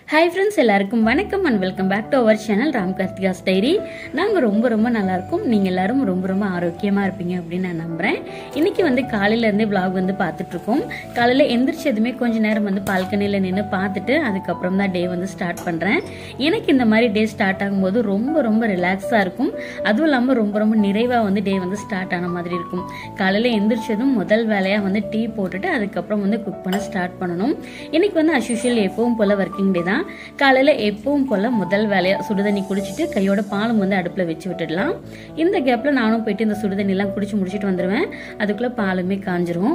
hi friends எல்லாருக்கும் வணக்கம் and welcome back to our channel Ram Karthika's diary நாங்கள் ரொம்ப ரொம்ப நல்லா இருக்கோம் நீங்கள் எல்லாரும் ரொம்ப ரொம்ப ஆரோக்கியமாக இருப்பீங்க அப்படின்னு நான் நம்புகிறேன் இன்னைக்கு வந்து காலையிலேருந்தே vlog வந்து பார்த்துட்ருக்கோம் காலையில் எந்திரிச்சதுமே கொஞ்ச நேரம் வந்து பால்கனியில் நின்று பார்த்துட்டு அதுக்கப்புறம் தான் டே வந்து ஸ்டார்ட் பண்ணுறேன் எனக்கு இந்த மாதிரி டே ஸ்டார்ட் ஆகும்போது ரொம்ப ரொம்ப ரிலாக்ஸாக இருக்கும் அதுவும் இல்லாமல் ரொம்ப ரொம்ப நிறைவாக வந்து டே வந்து ஸ்டார்ட் ஆன மாதிரி இருக்கும் காலையில் எந்திரிச்சதும் முதல் வேலையாக வந்து டீ போட்டுட்டு அதுக்கப்புறம் வந்து குக் பண்ண ஸ்டார்ட் பண்ணணும் இன்னைக்கு வந்து அஸ்யூஷுவல் எப்பவும் போல் ஒர்க்கிங் டே தான் காலையில் எப்பவும் போல் முதல் வேலையாக சுடுதண்ணி குடிச்சிட்டு கையோட பாலும் வந்து அடுப்பில் வச்சு விட்டுடலாம் இந்த கேப்பில் நானும் போயிட்டு இந்த சுடுதண்ணிலாம் குடிச்சு முடிச்சுட்டு வந்துடுவேன் அதுக்குள்ளே பாலுமே காஞ்சிரும்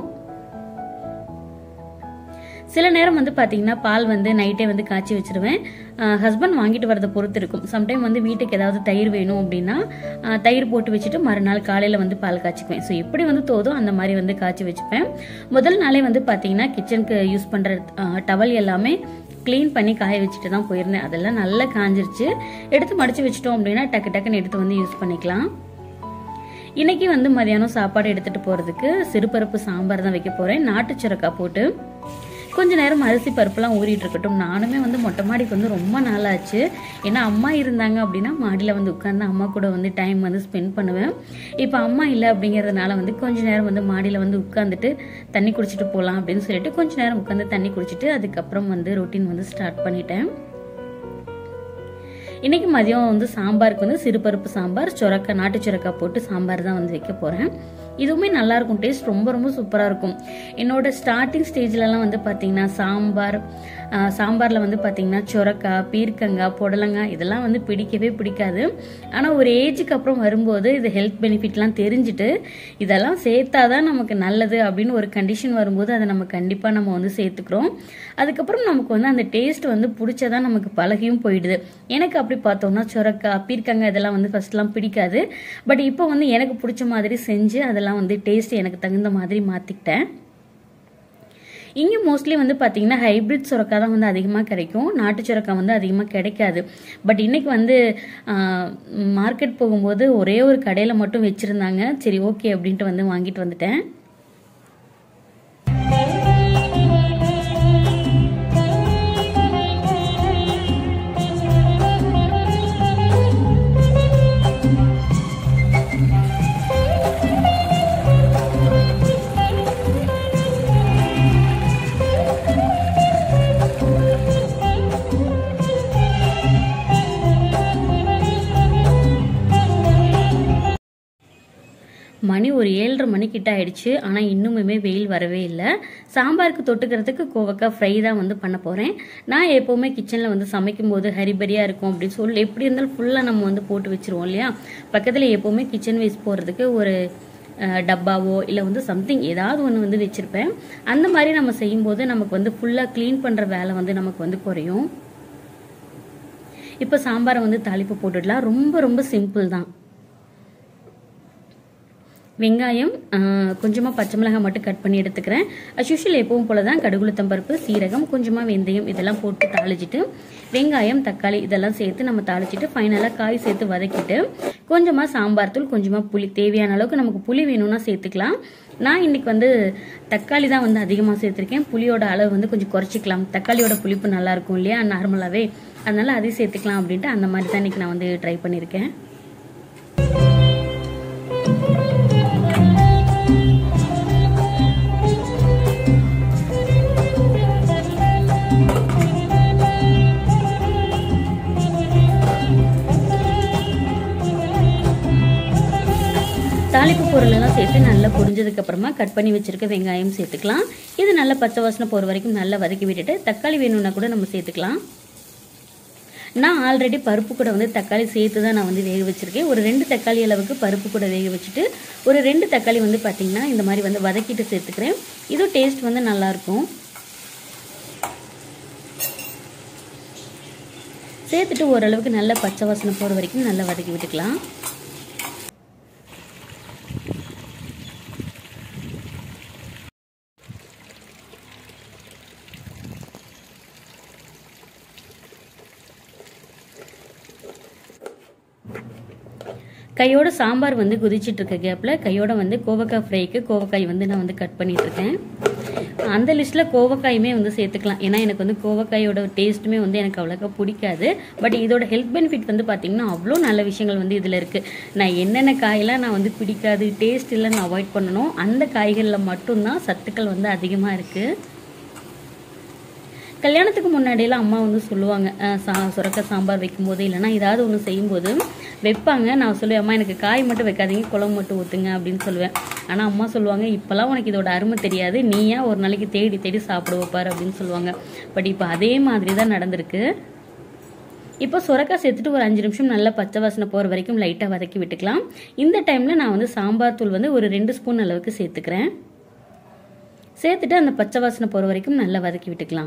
சில நேரம் வந்து பார்த்தீங்கன்னா பால் வந்து நைட்டே வந்து காய்ச்சி வச்சிருவேன் ஹஸ்பண்ட் வாங்கிட்டு வரதை பொறுத்து இருக்கும் சம்டைம் வந்து வீட்டுக்கு ஏதாவது தயிர் வேணும் அப்படின்னா அஹ், தயிர் போட்டு வச்சுட்டு மறுநாள் காலையில் வந்து பால் காய்ச்சிக்குவேன் ஸோ எப்படி வந்து தோதோ அந்த மாதிரி வந்து காய்ச்சி வச்சுப்பேன் முதல் நாளே வந்து பார்த்தீங்கன்னா கிச்சனுக்கு யூஸ் பண்ணுற டவல் எல்லாமே க்ளீன் பண்ணி காய வச்சுட்டு தான் போயிருந்தேன் அதெல்லாம் நல்லா காஞ்சிருச்சு எடுத்து மடிச்சு வச்சிட்டோம் அப்படின்னா டக்கு டக்குன்னு எடுத்து வந்து யூஸ் பண்ணிக்கலாம் இன்னைக்கு வந்து மதியானம் சாப்பாடு எடுத்துட்டு போறதுக்கு சிறுபருப்பு சாம்பார் தான் வைக்க போறேன் நாட்டு சுரக்காய் போட்டு கொஞ்ச நேரம் அரிசி பருப்புலாம் ஊறிட்டு இருக்கட்டும் நானுமே வந்து மொட்டை மாடிக்கு வந்து ரொம்ப நாள் ஆச்சு ஏன்னா அம்மா இருந்தாங்க அப்படின்னா மாடியில் வந்து உட்காந்து அம்மா கூட வந்து டைம் வந்து ஸ்பெண்ட் பண்ணுவேன் இப்போ அம்மா இல்லை அப்படிங்கிறதுனால வந்து கொஞ்ச நேரம் வந்து மாடியில் வந்து உட்காந்துட்டு தண்ணி குடிச்சிட்டு போகலாம் அப்படின்னு சொல்லிட்டு கொஞ்ச நேரம் உட்காந்து தண்ணி குடிச்சிட்டு அதுக்கப்புறம் வந்து ரொட்டீன் வந்து ஸ்டார்ட் பண்ணிட்டேன் இன்னைக்கு மதியம் வந்து சாம்பாருக்கு வந்து சிறுபருப்பு சாம்பார் சுரக்காய் நாட்டு சுரக்காய் போட்டு சாம்பார் தான் வந்து வைக்க போறேன் இதுவுமே நல்லா இருக்கும் டேஸ்ட் ரொம்ப ரொம்ப சூப்பராக இருக்கும் என்னோட ஸ்டார்டிங் ஸ்டேஜ்லலாம் வந்து பார்த்தீங்கன்னா சாம்பார் ஆஹ், சாம்பார்ல வந்து பார்த்தீங்கன்னா சுரக்காய் பீர்க்கங்காய் புடலங்காய் இதெல்லாம் வந்து பிடிக்கவே பிடிக்காது ஆனால் ஒரு ஏஜுக்கு அப்புறம் வரும்போது இது ஹெல்த் பெனிஃபிட்லாம் தெரிஞ்சுட்டு இதெல்லாம் சேர்த்தாதான் நமக்கு நல்லது அப்படின்னு ஒரு கண்டிஷன் வரும்போது அதை நம்ம கண்டிப்பாக நம்ம வந்து சேர்த்துக்கிறோம் அதுக்கப்புறம் நமக்கு வந்து அந்த டேஸ்ட் வந்து பிடிச்சதா நமக்கு பழகியும் போயிடுது எனக்கு அப்படி பார்த்தோம்னா சுரக்காய் பீர்க்கங்காய் இதெல்லாம் வந்து ஃபர்ஸ்ட்லாம் பிடிக்காது பட் இப்போ வந்து எனக்கு பிடிச்ச மாதிரி செஞ்சு அதெல்லாம் வந்து டேஸ்ட் எனக்கு தகுந்த மாதிரி மாற்றிக்கிட்டேன் இங்கே மோஸ்ட்லி வந்து பார்த்தீங்கன்னா ஹைபிரிட் சுரக்காய் தான் வந்து அதிகமாக கிடைக்கும் நாட்டு சுரக்காய் வந்து அதிகமாக கிடைக்காது பட் இன்னைக்கு வந்து மார்க்கெட் போகும்போது ஒரே ஒரு கடையில் மட்டும் வச்சுருந்தாங்க சரி ஓகே அப்படின்ட்டு வந்து வாங்கிட்டு வந்துட்டேன் மணி ஒரு ஏழரை மணிக்கிட்ட ஆயிடுச்சு ஆனால் இன்னுமுமே வெயில் வரவே இல்லை சாம்பாருக்கு தொட்டுக்கிறதுக்கு கோவக்காய் ஃப்ரை தான் வந்து பண்ண போகிறேன் நான் எப்போவுமே கிச்சனில் வந்து சமைக்கும் போது ஹரிபரியாக இருக்கும் அப்படின்னு சொல்லி எப்படி இருந்தாலும் ஃபுல்லாக நம்ம வந்து போட்டு வச்சிருவோம் இல்லையா பக்கத்தில் எப்போவுமே கிச்சன் வேஸ்ட் போகிறதுக்கு ஒரு அஹ், டப்பாவோ இல்லை வந்து சம்திங் ஏதாவது ஒன்று வந்து வச்சுருப்பேன் அந்த மாதிரி நம்ம செய்யும்போது நமக்கு வந்து ஃபுல்லாக க்ளீன் பண்ணுற வேலை வந்து நமக்கு வந்து குறையும் இப்போ சாம்பாரை வந்து தாளிப்பு போட்டுடலாம் ரொம்ப ரொம்ப சிம்பிள் தான் வெங்காயம் கொஞ்சமாக பச்சை மிளகாய் மட்டும் கட் பண்ணி எடுத்துக்கிறேன் அஸ்யூஷுவல் எப்பவும் போல தான் கடுகுளுத்தம் பருப்பு சீரகம் கொஞ்சமாக வெந்தயம் இதெல்லாம் போட்டு தாளிச்சிட்டு வெங்காயம் தக்காளி இதெல்லாம் சேர்த்து நம்ம தாளிச்சிட்டு ஃபைனலாக காய் சேர்த்து வதக்கிட்டு கொஞ்சமாக சாம்பார் தூள் கொஞ்சமாக புளி தேவையான அளவுக்கு நமக்கு புளி வேணும்னா சேர்த்துக்கலாம் நான் இன்னைக்கு வந்து தக்காளி தான் வந்து அதிகமாக சேர்த்துருக்கேன் புளியோட அளவு வந்து கொஞ்சம் குறைச்சிக்கலாம் தக்காளியோட புளிப்பு நல்லா இருக்கும் இல்லையா நார்மலாகவே அதனால அதையும் சேர்த்துக்கலாம் அப்படின்ட்டு அந்த மாதிரி தான் இன்னைக்கு நான் வந்து ட்ரை பண்ணியிருக்கேன் தாளிப்பு பொருள் எல்லாம் சேர்த்து நல்லா பொரிஞ்சதுக்கு அப்புறமா கட் பண்ணி வச்சிருக்க வெங்காயம் சேர்த்துக்கலாம் இது நல்லா பச்சை வாசனை போகிற வரைக்கும் நல்லா வதக்கி விட்டுட்டு தக்காளி வேணும்னா கூட நம்ம சேர்த்துக்கலாம் நான் ஆல்ரெடி பருப்பு கூட வந்து தக்காளி சேர்த்து தான் நான் வந்து வேக வச்சிருக்கேன் ஒரு ரெண்டு தக்காளி அளவுக்கு பருப்பு கூட வேக வச்சுட்டு ஒரு ரெண்டு தக்காளி வந்து பார்த்தீங்கன்னா இந்த மாதிரி வந்து வதக்கிட்டு சேர்த்துக்கிறேன் இதுவும் டேஸ்ட் வந்து நல்லாயிருக்கும் சேர்த்துட்டு ஓரளவுக்கு நல்ல பச்சை வாசனை போகிற வரைக்கும் நல்லா வதக்கி விட்டுக்கலாம் கையோட சாம்பார் வந்து குதிச்சிட்டு இருக்க கேப்பில் கையோட வந்து கோவக்காய் ஃப்ரைக்கு கோவக்காய் வந்து நான் வந்து கட் பண்ணிட்டு இருக்கேன் அந்த லிஸ்ட்டில் கோவக்காயுமே வந்து சேர்த்துக்கலாம் ஏன்னா எனக்கு வந்து கோவக்காயோட டேஸ்ட்டுமே வந்து எனக்கு அவ்வளோக்கா பிடிக்காது பட் இதோட ஹெல்த் பெனிஃபிட் வந்து பார்த்திங்கன்னா அவ்வளோ நல்ல விஷயங்கள் வந்து இதில் இருக்குது நான் என்னென்ன காயெல்லாம் நான் வந்து பிடிக்காது டேஸ்ட் இல்லை நான் அவாய்ட் பண்ணணும் அந்த காய்களில் மட்டும்தான் சத்துக்கள் வந்து அதிகமாக இருக்குது கல்யாணத்துக்கு முன்னாடியெல்லாம் அம்மா வந்து சொல்லுவாங்க அஹ் சா சுரக்க சாம்பார் வைக்கும்போது இல்லைன்னா ஏதாவது ஒன்று செய்யும்போது வைப்பாங்க நான் சொல்லுவேன் அம்மா எனக்கு காய் மட்டும் வைக்காதீங்க குழம்பு மட்டும் ஊற்றுங்க அப்படின்னு சொல்லுவேன் ஆனால் அம்மா சொல்லுவாங்க இப்போல்லாம் உனக்கு இதோட அருமை தெரியாது நீயா ஒரு நாளைக்கு தேடி தேடி சாப்பிட வைப்பார் அப்படின்னு சொல்லுவாங்க பட் இப்போ அதே மாதிரி தான் நடந்திருக்கு இப்போ சுரக்காய் சேர்த்துட்டு ஒரு அஞ்சு நிமிஷம் நல்லா பச்சை வாசனை போகிற வரைக்கும் லைட்டாக வதக்கி விட்டுக்கலாம் இந்த டைமில் நான் வந்து சாம்பார் தூள் வந்து ஒரு ரெண்டு ஸ்பூன் அளவுக்கு சேர்த்துக்கிறேன் சேர்த்துட்டு அந்த பச்சை வாசனை போகிற வரைக்கும் நல்லா வதக்கி விட்டுக்கலாம்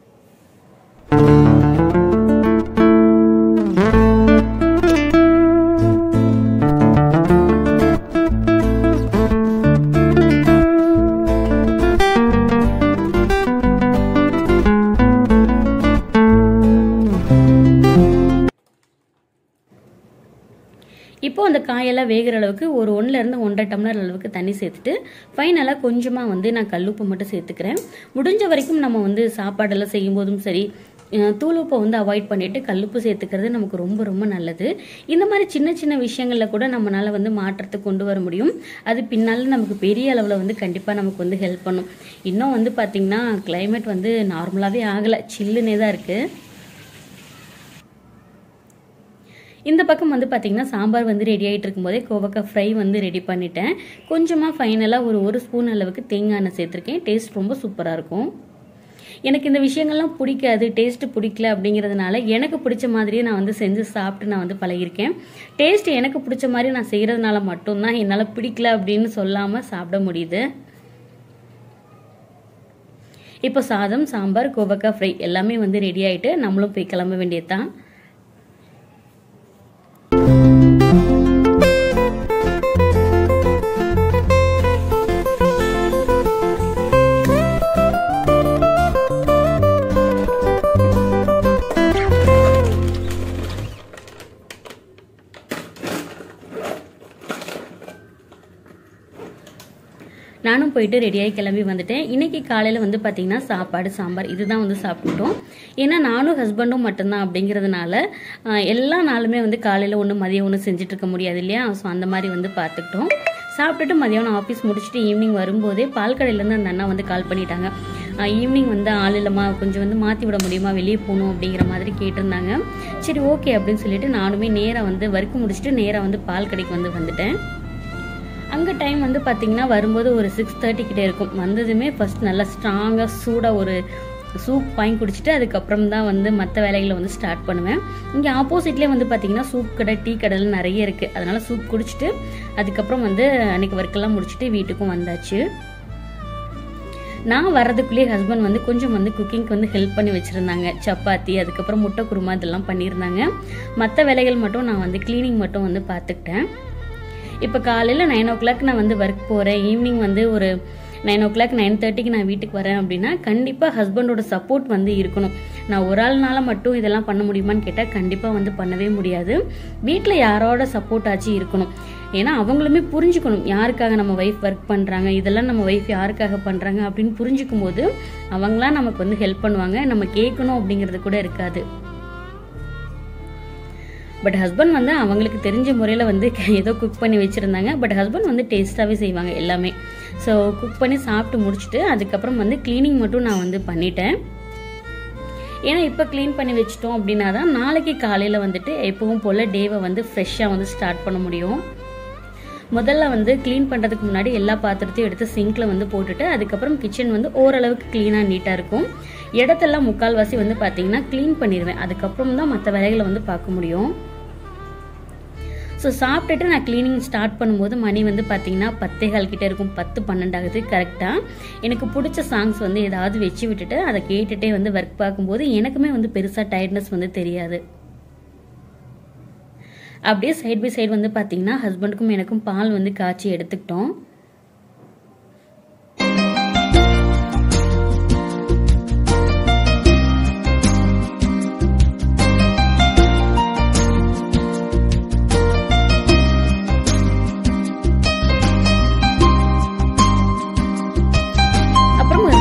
இப்போ அந்த காயெல்லாம் வேகிற அளவுக்கு ஒரு ஒன்றுலேருந்து ஒன்றரை டம்ளர் அளவுக்கு தண்ணி சேர்த்துட்டு ஃபைனலாக கொஞ்சமாக வந்து நான் கல்லுப்பு மட்டும் சேர்த்துக்கிறேன் முடிஞ்ச வரைக்கும் நம்ம வந்து சாப்பாடெல்லாம் செய்யும்போதும் சரி அஹ் தூள் உப்பை வந்து அவாய்ட் பண்ணிட்டு கல்லுப்பு சேர்த்துக்கிறது நமக்கு ரொம்ப ரொம்ப நல்லது இந்த மாதிரி சின்ன சின்ன விஷயங்களில் கூட நம்மளால வந்து மாற்றத்தை கொண்டு வர முடியும் அது பின்னால் நமக்கு பெரிய அளவில் வந்து கண்டிப்பாக நமக்கு வந்து ஹெல்ப் பண்ணும் இன்னும் வந்து பார்த்திங்கன்னா climate வந்து நார்மலாகவே ஆகலை சில்லுனே தான் இருக்குது இந்த பக்கம் வந்து பார்த்திங்கன்னா சாம்பார் வந்து ரெடி ஆகிட்டு இருக்கும்போதே கோவக்காய் ஃப்ரை வந்து ரெடி பண்ணிட்டேன் கொஞ்சமாக ஃபைனலாக ஒரு ஒரு ஸ்பூன் அளவுக்கு தேங்காய் எண்ணெய் சேர்த்துருக்கேன் டேஸ்ட் ரொம்ப சூப்பராக இருக்கும் எனக்கு இந்த விஷயங்கள்லாம் பிடிக்காது டேஸ்ட் பிடிக்கல அப்படிங்கிறதுனால எனக்கு பிடிச்ச மாதிரியே நான் வந்து செஞ்சு சாப்பிட்டு நான் வந்து பழகியிருக்கேன் டேஸ்ட் எனக்கு பிடிச்ச மாதிரி நான் செய்கிறதுனால மட்டும்தான் என்னால் பிடிக்கல அப்படின்னு சொல்லாமல் சாப்பிட முடியுது இப்போ சாதம் சாம்பார் கோவக்காய் ஃப்ரை எல்லாமே வந்து ரெடி ஆகிட்டு நம்மளும் போய் கிளம்ப வேண்டியதுதான் நானும் போயிட்டு ரெடியாகி கிளம்பி வந்துட்டேன் இன்னைக்கு காலையில் வந்து பார்த்தீங்கன்னா சாப்பாடு சாம்பார் இதுதான் வந்து சாப்பிட்டுட்டோம் ஏன்னா நானும் ஹஸ்பண்டும் மட்டும்தான் அப்படிங்கிறதுனால ஆஹ், எல்லா நாளுமே வந்து காலையில் ஒன்று மதியம் ஒன்று செஞ்சுட்டு இருக்க முடியாது இல்லையா ஸோ அந்த மாதிரி வந்து பார்த்துக்கிட்டோம் சாப்பிட்டுட்டு மதியானம் ஆஃபீஸ் முடிச்சுட்டு ஈவினிங் வரும்போதே பால் கடையிலேருந்து அந்த அண்ணா வந்து கால் பண்ணிட்டாங்க ஈவினிங் வந்து ஆள் இல்லைம்மா கொஞ்சம் வந்து மாற்றி விட முடியுமா வெளியே போகணும் அப்படிங்கிற மாதிரி கேட்டிருந்தாங்க சரி ஓகே அப்படின்னு சொல்லிட்டு நானுமே நேராக வந்து ஒர்க் முடிச்சுட்டு நேராக வந்து பால் கடைக்கு வந்து வந்துட்டேன் அங்கே டைம் வந்து பார்த்தீங்கன்னா வரும்போது ஒரு சிக்ஸ் தேர்ட்டி கிட்டே இருக்கும் வந்ததுமே ஃபர்ஸ்ட் நல்லா ஸ்ட்ராங்காக சூடாக ஒரு சூப் வாங்கி குடிச்சிட்டு அதுக்கப்புறம் தான் வந்து மற்ற வேலைகளை வந்து ஸ்டார்ட் பண்ணுவேன் இங்கே ஆப்போசிட்லேயே வந்து பார்த்தீங்கன்னா சூப் கடை டீ கடைலாம் நிறைய இருக்குது அதனால் சூப் குடிச்சிட்டு அதுக்கப்புறம் வந்து அன்னைக்கு ஒர்க்கெல்லாம் முடிச்சுட்டு வீட்டுக்கும் வந்தாச்சு நான் வர்றதுக்குள்ளேயே ஹஸ்பண்ட் வந்து கொஞ்சம் வந்து குக்கிங்க்கு வந்து ஹெல்ப் பண்ணி வச்சுருந்தாங்க சப்பாத்தி அதுக்கப்புறம் முட்டை குருமா இதெல்லாம் பண்ணியிருந்தாங்க மற்ற வேலைகள் மட்டும் நான் வந்து க்ளீனிங் மட்டும் வந்து பார்த்துக்கிட்டேன் இப்போ காலையில் நைன் ஓ கிளாக் நான் வந்து ஒர்க் போகிறேன் ஈவினிங் வந்து ஒரு நைன் ஓ கிளாக் நைன் தேர்ட்டிக்கு நான் வீட்டுக்கு வரேன் அப்படின்னா கண்டிப்பாக ஹஸ்பண்டோட சப்போர்ட் வந்து இருக்கணும் நான் ஒரு ஆள்னால மட்டும் இதெல்லாம் பண்ண முடியுமான்னு கேட்டால் கண்டிப்பாக வந்து பண்ணவே முடியாது வீட்டில் யாரோட சப்போர்ட் ஆச்சு இருக்கணும் ஏன்னா அவங்களுமே புரிஞ்சுக்கணும் யாருக்காக நம்ம ஒய்ஃப் ஒர்க் பண்ணுறாங்க இதெல்லாம் நம்ம ஒய்ஃப் யாருக்காக பண்ணுறாங்க அப்படின்னு புரிஞ்சுக்கும் போது அவங்களாம் நமக்கு வந்து ஹெல்ப் பண்ணுவாங்க நம்ம கேட்கணும் அப்படிங்கிறது கூட இருக்காது பட் ஹஸ்பண்ட் வந்து அவங்களுக்கு தெரிஞ்ச முறையில் வந்து ஏதோ குக் பண்ணி வச்சுருந்தாங்க பட் ஹஸ்பண்ட் வந்து டேஸ்ட்டாகவே செய்வாங்க எல்லாமே ஸோ குக் பண்ணி சாப்பிட்டு முடிச்சுட்டு அதுக்கப்புறம் வந்து க்ளீனிங் மட்டும் நான் வந்து பண்ணிட்டேன் ஏன்னா இப்போ க்ளீன் பண்ணி வச்சிட்டோம் அப்படின்னா தான் நாளைக்கு காலையில் வந்துட்டு எப்பவும் போல் டேவை வந்து ஃப்ரெஷ்ஷாக வந்து ஸ்டார்ட் பண்ண முடியும் முதல்ல வந்து க்ளீன் பண்ணுறதுக்கு முன்னாடி எல்லா பாத்திரத்தையும் எடுத்து சிங்கில் வந்து போட்டுட்டு அதுக்கப்புறம் கிச்சன் வந்து ஓரளவுக்கு க்ளீனாக நீட்டாக இருக்கும் இடத்தெல்லாம் முக்கால்வாசி வந்து பார்த்தீங்கன்னா க்ளீன் பண்ணிடுவேன் அதுக்கப்புறம் தான் மற்ற வேலைகளை வந்து பார்க்க முடியும் ஸோ சாப்பிட்டுட்டு நான் க்ளீனிங் ஸ்டார்ட் பண்ணும்போது மணி வந்து பார்த்தீங்கன்னா பத்தே கால் கிட்ட இருக்கும் பத்து பன்னெண்டாகுது கரெக்டாக எனக்கு பிடிச்ச சாங்ஸ் வந்து ஏதாவது வச்சு விட்டுட்டு அதை கேட்டுட்டே வந்து ஒர்க் பார்க்கும்போது எனக்குமே வந்து பெருசாக டயர்ட்னஸ் வந்து தெரியாது அப்படியே சைட் பை சைடு வந்து பார்த்தீங்கன்னா ஹஸ்பண்டுக்கும் எனக்கும் பால் வந்து காய்ச்சி எடுத்துக்கிட்டோம் அப்புறம் ஒரு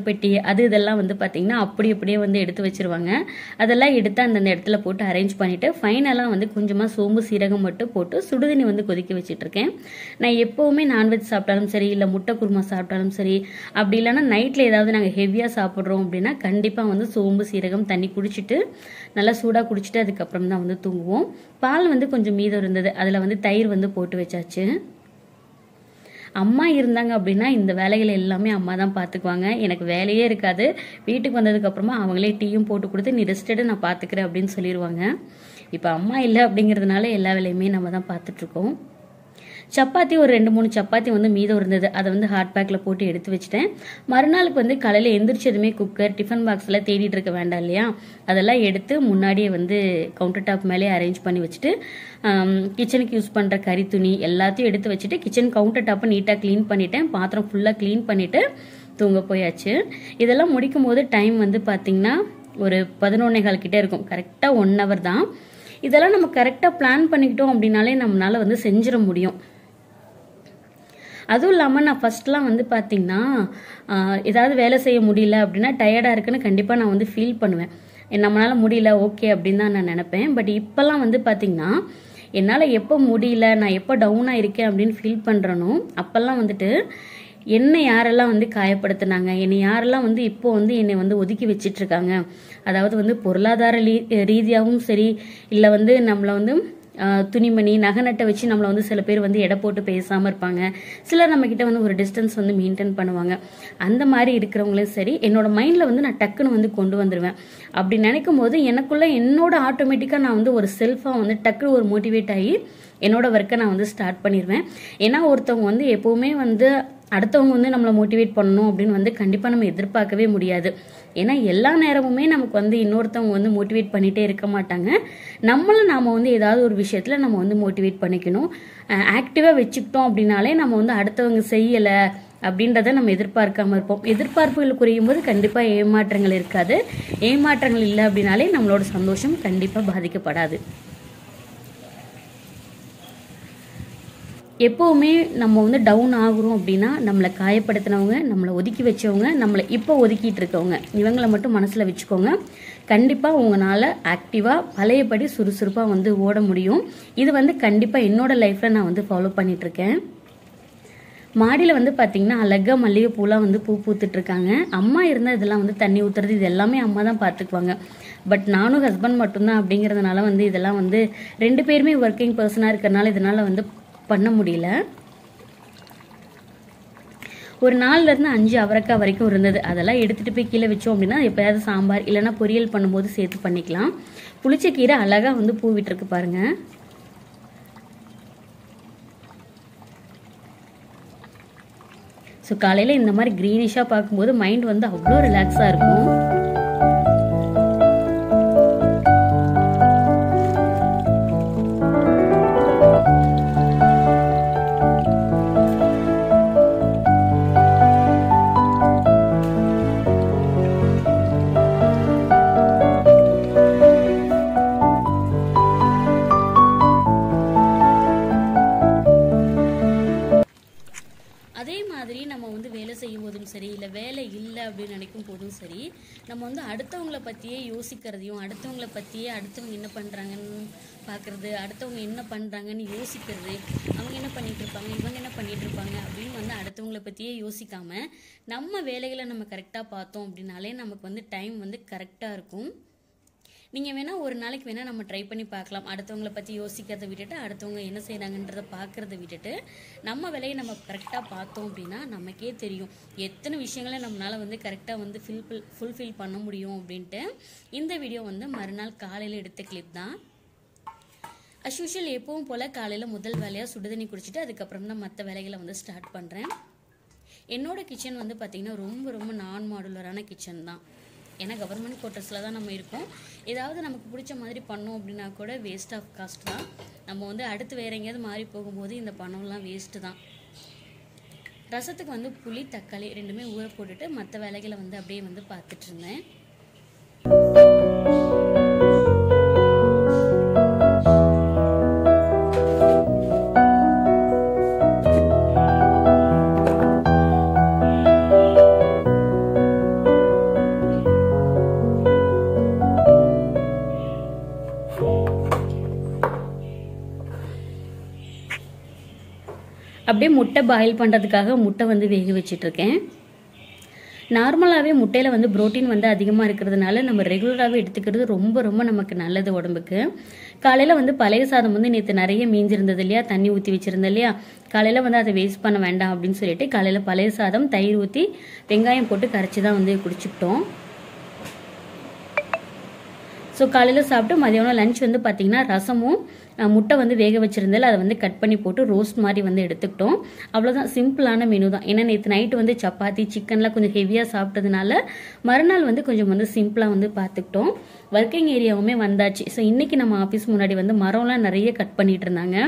மண்பெட்டி அது இதெல்லாம் வந்து பார்த்தீங்கன்னா அப்படி அப்படியே வந்து எடுத்து வச்சிருவாங்க அதெல்லாம் எடுத்து அந்தந்த இடத்துல போட்டு அரேஞ்ச் பண்ணிட்டு ஃபைனலாக வந்து கொஞ்சமாக சோம்பு சீரகம் மட்டும் போட்டு சுடுதண்ணி வந்து கொதிக்க வச்சிட்டு இருக்கேன் நான் எப்போவுமே நான்வெஜ் சாப்பிட்டாலும் சரி இல்லை முட்டை குருமா சாப்பிட்டாலும் சரி அப்படி இல்லைன்னா நைட்டில் ஏதாவது நாங்கள் ஹெவியாக சாப்பிட்றோம் அப்படின்னா கண்டிப்பாக வந்து சோம்பு சீரகம் தண்ணி குடிச்சிட்டு நல்லா சூடாக குடிச்சிட்டு அதுக்கப்புறம் தான் வந்து தூங்குவோம் பால் வந்து கொஞ்சம் மீதம் இருந்தது அதில் வந்து தயிர் வந்து போட்டு வச்சாச்சு அம்மா இருந்தாங்க அப்படின்னா இந்த வேலைகள் எல்லாமே அம்மா தான் பார்த்துக்குவாங்க எனக்கு வேலையே இருக்காது வீட்டுக்கு வந்ததுக்கப்புறமா அவங்களே டீயும் போட்டு கொடுத்து நீ ரெஸ்டடு நான் பார்த்துக்கிறேன் அப்படின்னு சொல்லிடுவாங்க இப்போ அம்மா இல்லை அப்படிங்கிறதுனால எல்லா வேலையுமே நம்ம தான் பார்த்துட்ருக்கோம் சப்பாத்தி ஒரு ரெண்டு மூணு சப்பாத்தி வந்து மீதம் இருந்தது அதை வந்து ஹாட் பேக்கில் போட்டு எடுத்து வச்சுட்டேன் மறுநாளுக்கு வந்து காலையில் எந்திரிச்சதுமே குக்கர் டிஃபன் பாக்ஸில் தேடிட்டு இருக்க வேண்டாம் இல்லையா அதெல்லாம் எடுத்து முன்னாடியே வந்து கவுண்டர் டாப் மேலே அரேஞ்ச் பண்ணி வச்சுட்டு கிச்சனுக்கு யூஸ் பண்ணுற கறி துணி எல்லாத்தையும் எடுத்து வச்சுட்டு கிச்சன் கவுண்டர் டாப்பை நீட்டாக க்ளீன் பண்ணிட்டேன் பாத்திரம் ஃபுல்லாக க்ளீன் பண்ணிவிட்டு தூங்க போயாச்சு இதெல்லாம் முடிக்கும் போது டைம் வந்து பார்த்திங்கன்னா ஒரு பதினொன்னே கால் கிட்டே இருக்கும் கரெக்டாக ஒன் ஹவர் தான் இதெல்லாம் நம்ம கரெக்டாக பிளான் பண்ணிக்கிட்டோம் அப்படின்னாலே நம்மளால வந்து செஞ்சிட முடியும் அதுவும் இல்லாமல் நான் ஃபர்ஸ்ட்லாம் வந்து பார்த்தீங்கன்னா ஆஹ், ஏதாவது வேலை செய்ய முடியல அப்படின்னா டயர்டாக இருக்குன்னு கண்டிப்பாக நான் வந்து ஃபீல் பண்ணுவேன் நம்மளால் முடியல ஓகே அப்படின்னு தான் நான் நினப்பேன் பட் இப்போல்லாம் வந்து பார்த்தீங்கன்னா என்னால் எப்போ முடியல நான் எப்போ டவுனாக இருக்கேன் அப்படின்னு ஃபீல் பண்ணுறனோ அப்போல்லாம் வந்துட்டு என்னை யாரெல்லாம் வந்து காயப்படுத்துனாங்க என்னை யாரெல்லாம் வந்து இப்போ வந்து என்னை வந்து ஒதுக்கி வச்சிட்டு இருக்காங்க அதாவது வந்து பொருளாதார லீ- ரீதியாகவும் சரி இல்லை வந்து நம்மளை வந்து ஆஹ், துணிமணி நகை நட்டை வச்சு நம்மளை வந்து சில பேர் வந்து எடை போட்டு பேசாமல் இருப்பாங்க சிலர் நம்ம கிட்ட வந்து ஒரு டிஸ்டன்ஸ் வந்து மெயின்டைன் பண்ணுவாங்க அந்த மாதிரி இருக்கிறவங்களும் சரி என்னோட மைண்டில் வந்து நான் டக்குன்னு வந்து கொண்டு வந்துடுவேன் அப்படி நினைக்கும் போது எனக்குள்ள என்னோட ஆட்டோமேட்டிக்காக நான் வந்து ஒரு செல்ஃபாக வந்து டக்குன்னு ஒரு மோட்டிவேட் ஆகி என்னோட ஒர்க்கை நான் வந்து ஸ்டார்ட் பண்ணிடுவேன் ஏன்னா ஒருத்தவங்க வந்து எப்பவுமே வந்து அடுத்தவங்க வந்து நம்மளை மோட்டிவேட் பண்ணணும் அப்படின்னு வந்து கண்டிப்பாக நம்ம எதிர்பார்க்கவே முடியாது ஏன்னா எல்லா நேரமுமே நமக்கு வந்து இன்னொருத்தவங்க வந்து மோட்டிவேட் பண்ணிட்டே இருக்க மாட்டாங்க நம்மளும் நாம வந்து ஏதாவது ஒரு விஷயத்தில் நம்ம வந்து மோட்டிவேட் பண்ணிக்கணும் ஆக்டிவாக வச்சுக்கிட்டோம் அப்படின்னாலே நம்ம வந்து அடுத்தவங்க செய்யலை அப்படின்றத நம்ம எதிர்பார்க்காம இருப்போம் எதிர்பார்ப்புகள் குறையும் போது கண்டிப்பாக ஏமாற்றங்கள் இருக்காது ஏமாற்றங்கள் இல்லை அப்படின்னாலே நம்மளோட சந்தோஷம் கண்டிப்பாக பாதிக்கப்படாது எப்போவுமே நம்ம வந்து டவுன் ஆகுறோம் அப்படின்னா நம்மளை காயப்படுத்தினவங்க நம்மளை ஒதுக்கி வச்சவங்க நம்மளை இப்போ ஒதுக்கிட்டு இருக்கவங்க இவங்களை மட்டும் மனசில் வச்சுக்கோங்க கண்டிப்பாக உங்களால் ஆக்டிவாக பழையபடி சுறுசுறுப்பாக வந்து ஓட முடியும் இது வந்து கண்டிப்பாக என்னோட லைஃப்பில் நான் வந்து ஃபாலோ பண்ணிட்டு இருக்கேன் மாடியில் வந்து பார்த்தீங்கன்னா அழகா மல்லிகை பூலாம் வந்து பூ பூத்துட்டு இருக்காங்க அம்மா இருந்தால் இதெல்லாம் வந்து தண்ணி ஊற்றுறது இது எல்லாமே அம்மா தான் பார்த்துக்குவாங்க பட் நானும் ஹஸ்பண்ட் மட்டும்தான் அப்படிங்கிறதுனால வந்து இதெல்லாம் வந்து ரெண்டு பேருமே ஒர்க்கிங் பர்சனாக இருக்கிறனால இதனால் வந்து பண்ண முடியல ஒரு நாலுல இருந்து அஞ்சு அவரைக்காய் வரைக்கும் இருந்தது அதெல்லாம் எடுத்துட்டு போய் கீழே வச்சோம் அப்படின்னா எப்பயாவது சாம்பார் இல்லைன்னா பொரியல் பண்ணும்போது சேர்த்து பண்ணிக்கலாம் புளிச்ச கீரை அழகா வந்து பூ விட்டுருக்கு பாருங்க ஸோ காலையில் இந்த மாதிரி க்ரீனிஷாக பார்க்கும்போது மைண்ட் வந்து அவ்வளோ ரிலாக்ஸாக இருக்கும் அதே மாதிரி நம்ம வந்து வேலை செய்யும் போதும் சரி இல்லை வேலை இல்லை அப்படின்னு நினைக்கும் போதும் சரி நம்ம வந்து அடுத்தவங்கள பற்றியே யோசிக்கிறதையும் அடுத்தவங்கள பற்றியே அடுத்தவங்க என்ன பண்ணுறாங்கன்னு பார்க்குறது அடுத்தவங்க என்ன பண்ணுறாங்கன்னு யோசிக்கிறது அவங்க என்ன பண்ணிட்டு இருப்பாங்க இவங்க என்ன பண்ணிட்டு இருப்பாங்க அப்படின்னு வந்து அடுத்தவங்கள பற்றியே யோசிக்காம நம்ம வேலைகளை நம்ம கரெக்டாக பார்த்தோம் அப்படின்னாலே நமக்கு வந்து டைம் வந்து கரெக்டாக இருக்கும் நீங்கள் வேணால் ஒரு நாளைக்கு வேணால் நம்ம ட்ரை பண்ணி பார்க்கலாம் அடுத்தவங்கள பற்றி யோசிக்கிறத விட்டுட்டு அடுத்தவங்க என்ன செய்கிறாங்கன்றத பார்க்குறத விட்டுட்டு நம்ம வேலையை நம்ம கரெக்டாக பார்த்தோம் அப்படின்னா நமக்கே தெரியும் எத்தனை விஷயங்களை நம்மளால் வந்து கரெக்டாக வந்து ஃபில் ஃபுல்ஃபில் பண்ண முடியும் அப்படின்ட்டு இந்த வீடியோ வந்து மறுநாள் காலையில் எடுத்த கிளிப் தான் அஸ்யூஷுவல் எப்பவும் போல் காலையில் முதல் வேலையாக சுடுதண்ணி குடிச்சிட்டு அதுக்கப்புறம் தான் மற்ற வேலைகளை வந்து ஸ்டார்ட் பண்ணுறேன் என்னோட கிச்சன் வந்து பார்த்திங்கன்னா ரொம்ப ரொம்ப நான் மாடுலரான கிச்சன் தான் ஏன்னா கவர்மெண்ட் குவார்ட்டர்ஸில் தான் நம்ம இருக்கோம் ஏதாவது நமக்கு பிடிச்ச மாதிரி பண்ணோம் அப்படின்னா கூட வேஸ்ட் ஆஃப் காஸ்ட் தான் நம்ம வந்து அடுத்து வேற எங்கேயாவது மாறி போகும்போது இந்த பணம்லாம் வேஸ்ட்டு தான் ரசத்துக்கு வந்து புளி தக்காளி ரெண்டுமே ஊற போட்டுட்டு மற்ற வேலைகளை வந்து அப்படியே வந்து பார்த்துட்டு இருந்தேன் அப்படியே முட்டை பாயில் பண்ணுறதுக்காக முட்டை வந்து வேக வச்சிட்ருக்கேன் நார்மலாகவே முட்டையில் வந்து புரோட்டீன் வந்து அதிகமாக இருக்கிறதுனால நம்ம ரெகுலராகவே எடுத்துக்கிறது ரொம்ப ரொம்ப நமக்கு நல்லது உடம்புக்கு காலையில் வந்து பழைய சாதம் வந்து நேற்று நிறைய மீஞ்சிருந்தது இல்லையா தண்ணி ஊற்றி வச்சுருந்தேன் இல்லையா காலையில் வந்து அதை வேஸ்ட் பண்ண வேண்டாம் அப்படின்னு சொல்லிட்டு காலையில் பழைய சாதம் தயிர் ஊற்றி வெங்காயம் போட்டு கரைச்சி தான் வந்து குடிச்சுக்கிட்டோம் ஸோ காலையில் சாப்பிட்டு மதியானம் லஞ்ச் வந்து பார்த்திங்கன்னா ரசமும் அஹ், முட்டை வந்து வேக வச்சிருந்தால அதை வந்து கட் பண்ணி போட்டு ரோஸ்ட் மாதிரி வந்து எடுத்துக்கிட்டோம் அவ்வளோதான் சிம்பிளான மெனு தான் ஏன்னா நேற்று நைட்டு வந்து சப்பாத்தி சிக்கன்லாம் கொஞ்சம் ஹெவியாக சாப்பிட்டதுனால மறுநாள் வந்து கொஞ்சம் வந்து சிம்பிளாக வந்து பார்த்துக்கிட்டோம் ஒர்க்கிங் ஏரியாவுமே வந்தாச்சு ஸோ இன்னைக்கு நம்ம ஆஃபீஸ் முன்னாடி வந்து மரம்லாம் நிறைய கட் பண்ணிட்டு இருந்தாங்க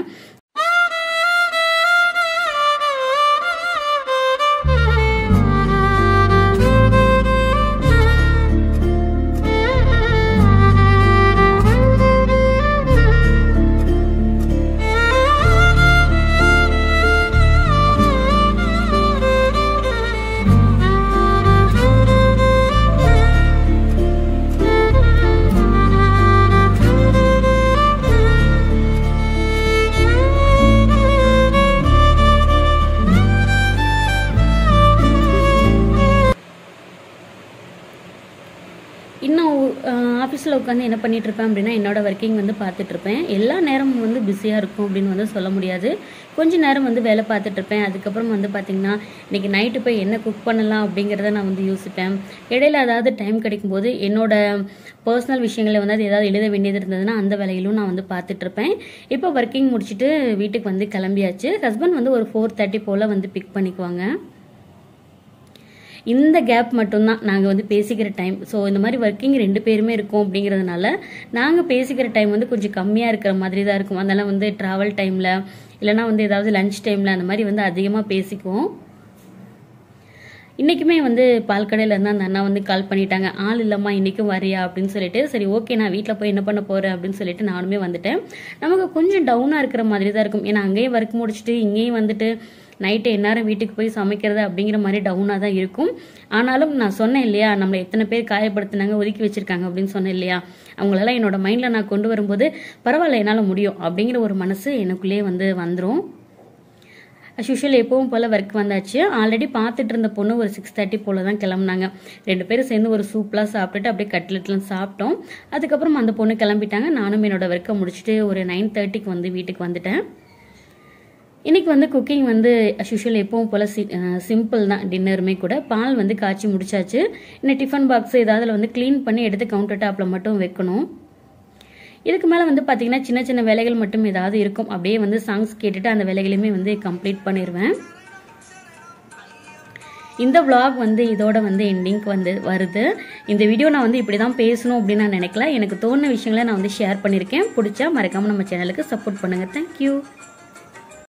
இன்னும் ஆஃபீஸில் உட்காந்து என்ன பண்ணிட்டு இருப்பேன் அப்படின்னா என்னோட ஒர்க்கிங் வந்து பார்த்துட்டு இருப்பேன் எல்லா நேரமும் வந்து பிஸியாக இருக்கும் அப்படின்னு வந்து சொல்ல முடியாது கொஞ்ச நேரம் வந்து வேலை பார்த்துட்டு இருப்பேன் அதுக்கப்புறம் வந்து பார்த்திங்கன்னா இன்னைக்கு நைட்டு போய் என்ன குக் பண்ணலாம் அப்படிங்கிறத நான் வந்து யோசிப்பேன் இடையில அதாவது டைம் கிடைக்கும்போது என்னோட பர்சனல் விஷயங்களை வந்து அது ஏதாவது எழுத வேண்டியது இருந்ததுன்னா அந்த வேலையிலும் நான் வந்து பார்த்துட்டு இருப்பேன் இப்போ ஒர்க்கிங் முடிச்சுட்டு வீட்டுக்கு வந்து கிளம்பியாச்சு ஹஸ்பண்ட் வந்து ஒரு ஃபோர் தேர்ட்டி போல் வந்து பிக் பண்ணிக்குவாங்க இந்த கேப் மட்டும்தான் நாங்கள் வந்து பேசிக்கிற டைம் ஸோ இந்த மாதிரி ஒர்க்கிங் ரெண்டு பேருமே இருக்கோம் அப்படிங்கிறதுனால நாங்கள் பேசிக்கிற டைம் வந்து கொஞ்சம் கம்மியாக இருக்கிற மாதிரி தான் இருக்கும் அதனால வந்து ட்ராவல் டைமில் இல்லைனா வந்து ஏதாவது லஞ்ச் டைமில் அந்த மாதிரி வந்து அதிகமாக பேசிக்குவோம் இன்றைக்குமே வந்து பால் கடையில் இருந்து அந்த அண்ணா வந்து கால் பண்ணிட்டாங்க ஆள் இல்லைம்மா இன்றைக்கும் வரியா அப்படின்னு சொல்லிட்டு சரி ஓகே நான் வீட்டில் போய் என்ன பண்ண போகிறேன் அப்படின்னு சொல்லிட்டு நானுமே வந்துட்டேன் நமக்கு கொஞ்சம் டவுனாக இருக்கிற மாதிரி தான் இருக்கும் ஏன்னா அங்கேயும் ஒர்க் முடிச்சுட்டு இங்கேயும் வந்துட்டு நைட்டு எந்நேரம் வீட்டுக்கு போய் சமைக்கிறது அப்படிங்கிற மாதிரி டவுனாக தான் இருக்கும் ஆனாலும் நான் சொன்னேன் இல்லையா நம்மளை எத்தனை பேர் காயப்படுத்தினாங்க ஒதுக்கி வச்சிருக்காங்க அப்படின்னு சொன்னேன் இல்லையா அவங்களெல்லாம் என்னோட மைண்டில் நான் கொண்டு வரும்போது பரவாயில்ல என்னால் முடியும் அப்படிங்கிற ஒரு மனசு எனக்குள்ளேயே வந்து வந்துடும் அஸ்யூஷுவல் எப்பவும் போல் ஒர்க் வந்தாச்சு ஆல்ரெடி பார்த்துட்டு இருந்த பொண்ணு ஒரு சிக்ஸ் தேர்ட்டி போல் தான் கிளம்புனாங்க ரெண்டு பேரும் சேர்ந்து ஒரு சூப்லாம் சாப்பிட்டுட்டு அப்படியே கட்லெட்லாம் சாப்பிட்டோம் அதுக்கப்புறம் அந்த பொண்ணு கிளம்பிட்டாங்க நானும் என்னோட ஒர்க்கை முடிச்சுட்டு ஒரு நைன் தேர்ட்டிக்கு வந்து வீட்டுக்கு வந்துட்டேன் இன்னைக்கு வந்து குக்கிங் வந்து அஸ்யூஷுவல் எப்பவும் போல் சி சிம்பிள் தான் டின்னருமே கூட பால் வந்து காய்ச்சி முடிச்சாச்சு இன்னும் டிஃபன் பாக்ஸ் ஏதாவது அதில் வந்து க்ளீன் பண்ணி எடுத்து கவுண்டர் டாப்பில் மட்டும் வைக்கணும் இதுக்கு மேலே வந்து பார்த்தீங்கன்னா சின்ன சின்ன வேலைகள் மட்டும் ஏதாவது இருக்கும் அப்படியே வந்து சாங்ஸ் கேட்டுட்டு அந்த வேலைகளையுமே வந்து கம்ப்ளீட் பண்ணிடுவேன் இந்த vlog வந்து இதோட வந்து எண்டிங்க்கு வந்து வருது இந்த வீடியோ நான் வந்து இப்படி தான் பேசணும் அப்படின்னு நான் நினைக்கல எனக்கு தோணுன விஷயங்களை நான் வந்து ஷேர் பண்ணியிருக்கேன் பிடிச்சா மறக்காமல் நம்ம சேனலுக்கு சப்போர்ட் பண்ணுங்கள் தேங்க்யூ